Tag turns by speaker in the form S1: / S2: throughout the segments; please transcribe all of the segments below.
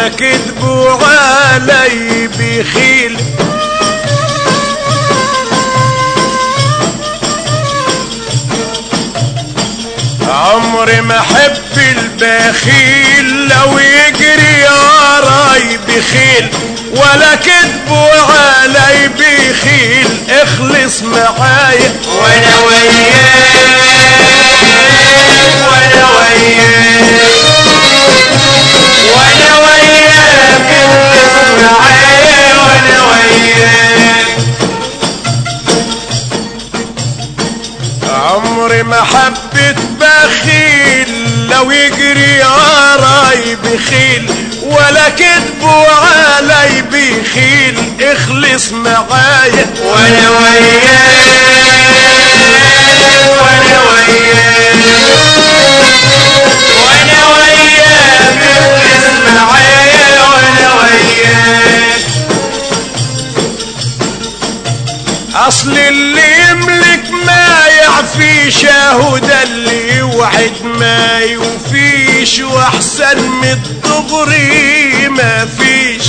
S1: ولا كذب وعلي بخيل عمري ما احب البخيل لو يجري وراي بخيل ولا كذب وعلي بخيل اخلص معايا
S2: وانا وياك وانا وياك وانا وياك اخلص معايا وانا وياك
S1: عمري ما حبيت بخيل لو يجري وراي بخيل ولا كذب وعلي بخيل اخلص معايا
S2: وانا وياك وانا وياك وانا وياك اخلص معايا وانا وياك
S1: اصل اللي يملك ما يعفيش اهو ده اللي يوعد ما يوفيش واحسن من الدغري ما فيش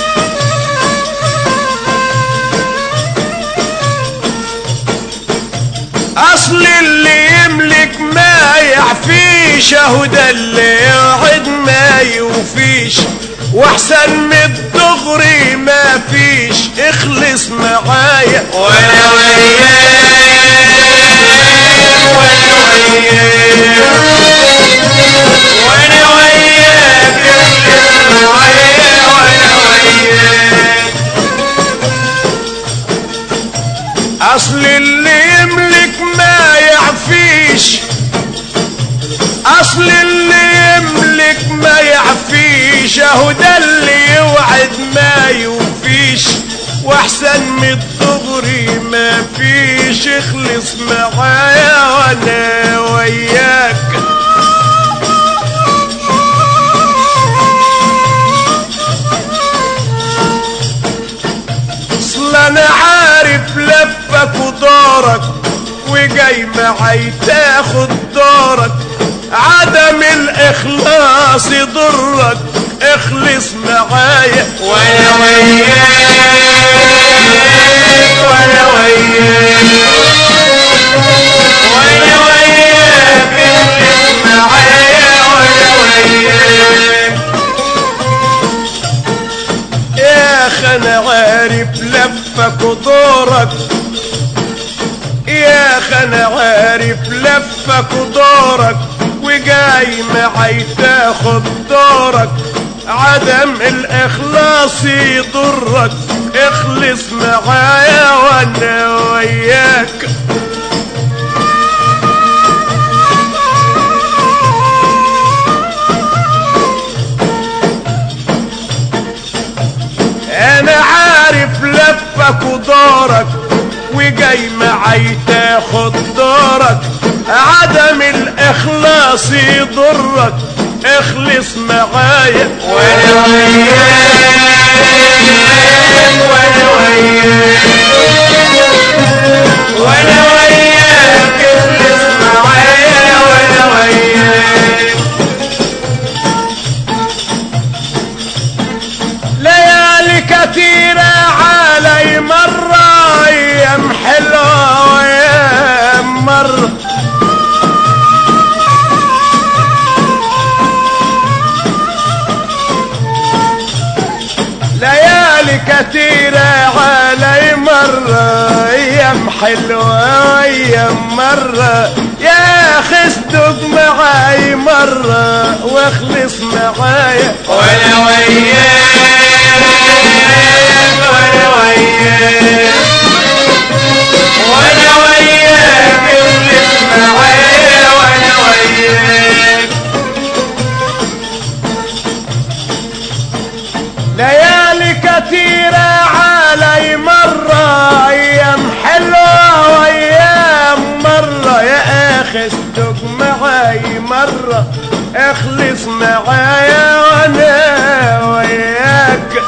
S1: اصل اللي يملك ما يعفيش اهو ده اللي يوعد ما يوفيش واحسن من الدغري ما فيش اخلص معايا
S2: وانا وياك وانا وياك وانا وياك اخلص معايا وانا وياك
S1: اصل اللي يملك ما يعفيش اصل اللي يملك ما يعفيش اهو ده اللي يوعد ما يوفيش واحسن من الدغري ما فيش اخلص معايا وانا وياك اصل انا عارف لفك ودورك وجاي معي تاخد دورك عدم الاخلاص يضرك اخلص معايا
S2: وانا وياك وانا وياك وانا وياك اخلص معايا وانا وياك
S1: يا اخي انا عارف لفك ودورك يا اخي انا عارف لفك ودورك وجاي معي تاخد دورك عدم الاخلاص يضرك اخلص معايا وانا وياك انا عارف لفك ودورك وجاي معي تاخد دورك عدم الاخلاص يضرك اخلص معايا
S2: وانا وياك وانا وياك وانا وياك اخلص معايا وانا وياك
S1: ليالي كتيرة علي مرة ايام حلوة وايام مرة ليالي كتيرة علي مرة ايام حلوة وايام مرة يا اخي اصدق معاي مرة واخلص معايا
S2: وانا وياك وانا وياك وانا وياك اخلص معايا وانا وياك
S1: ليالي كتيرة علي مرة أيام حلوة وأيام مرة يا أخي اصدق معاي مرة اخلص معايا وأنا وياك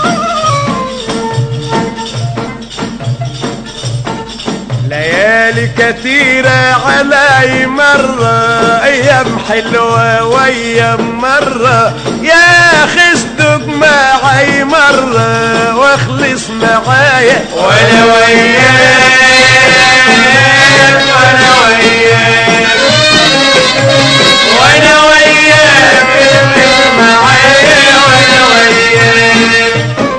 S1: ليالي كتيرة علي مرة ايام حلوة وايام مرة يا اخي اصدق معي مرة واخلص معايا
S2: وانا وياك وانا وياك وانا وياك اللي معايا وانا وياك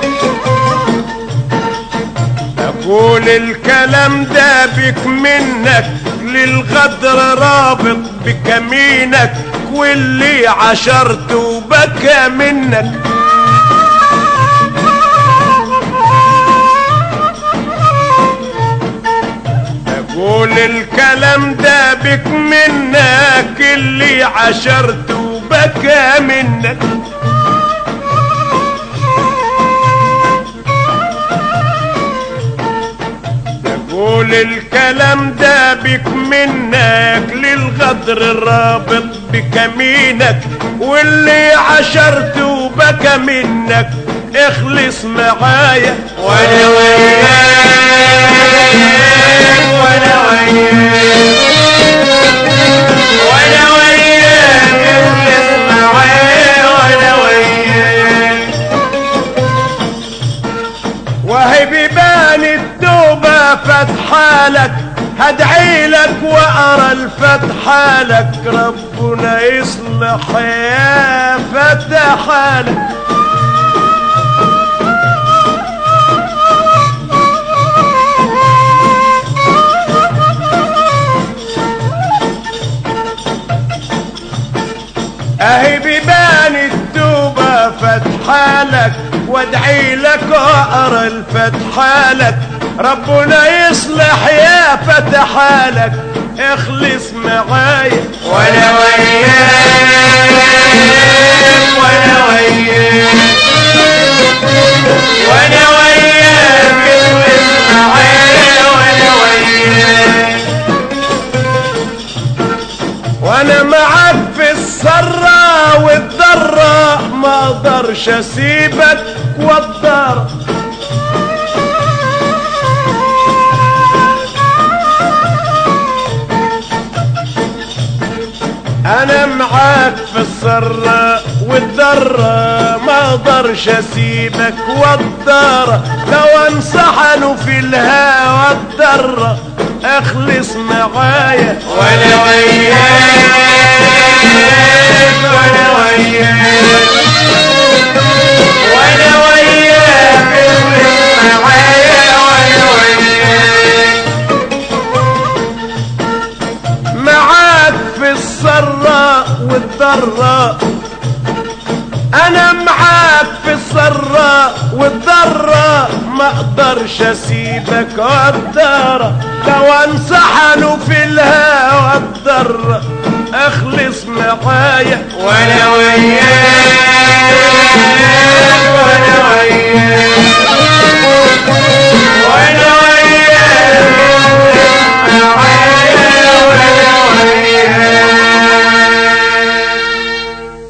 S1: اقول الكلام ده بك منك للغدر رابط بكمينك واللي عشرته بكى منك اقول الكلام ده بك منك اللي عشرته بكى منك اقول الكلام ده بك منك للغدر الرابط بكمينك واللي عشرته بكى منك اخلص معايا
S2: وانا وياك وانا وياك وانا وياك اللي معايا وانا وياك
S1: وهي بيبان التوبة فتحالك هدعي لك واقرا الفتحالك ربنا يصلح يا فتحالك اهي بيبان التوبة فتحالك وادعي لك واقرا الفتحالك ربنا يصلح يا فتحالك اخلص معايا
S2: وانا وياك وانا وياك وانا وياك اللي معايا وانا وياك
S1: وانا معاك في السرة والضرة ما اقدرش اسيبك والضرة انا معاك في السرة والضرة ما اقدرش اسيبك والضرة لو انصحنوا في الهوى الضرة اخلص معايا
S2: وانا وياك وانا وياك وانا وياك اللي معايا وانا وياك
S1: معاك في السراء والضراء انا معاك في السراء والضراء ما اقدرش اسيبك والضراء لو انصحنوا في الهوى الضراء اخلص معايا
S2: وانا وياك وانا وياك